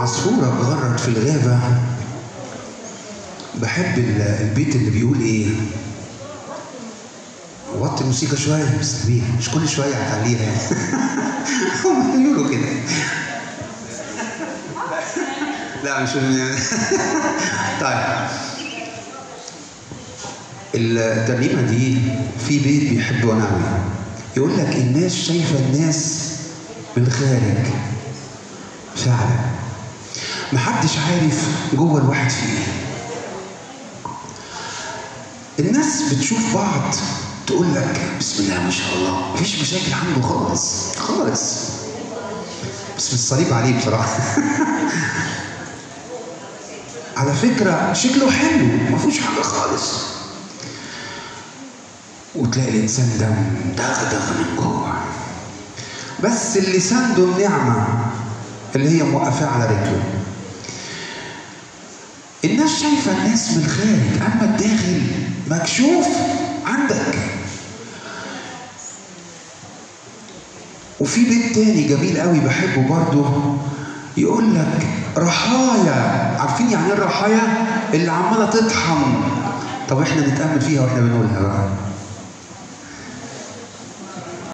عصفورة بغرد في الغابة بحب ال- البيت اللي بيقول ايه وطي الموسيقى شوية بس نبيل مش كل شوية هتعليها يعني هم بيقولوا كده لا مش طيب الترنيمة دي في بيت بيحبه أنا أوي يقول لك الناس شايفة الناس من الخارج فعلا محدش عارف جوه الواحد فيه إيه. الناس بتشوف بعض تقول لك بسم الله ما شاء الله مفيش مشاكل عنده خالص خالص بس الصليب عليه بصراحة على فكرة شكله حلو ما فيهوش حاجة خالص وتلاقي الإنسان ده دغدغ من جوه بس اللي سنده النعمة اللي هي موقفاه على رجله الناس شايفة الناس من الخارج أما الداخل مكشوف عندك وفي بيت تاني جميل قوي بحبه برضه يقول لك رحايا عارفين يعني ايه الرحايا اللي عماله تطحن طب احنا نتامل فيها واحنا بنقولها بقى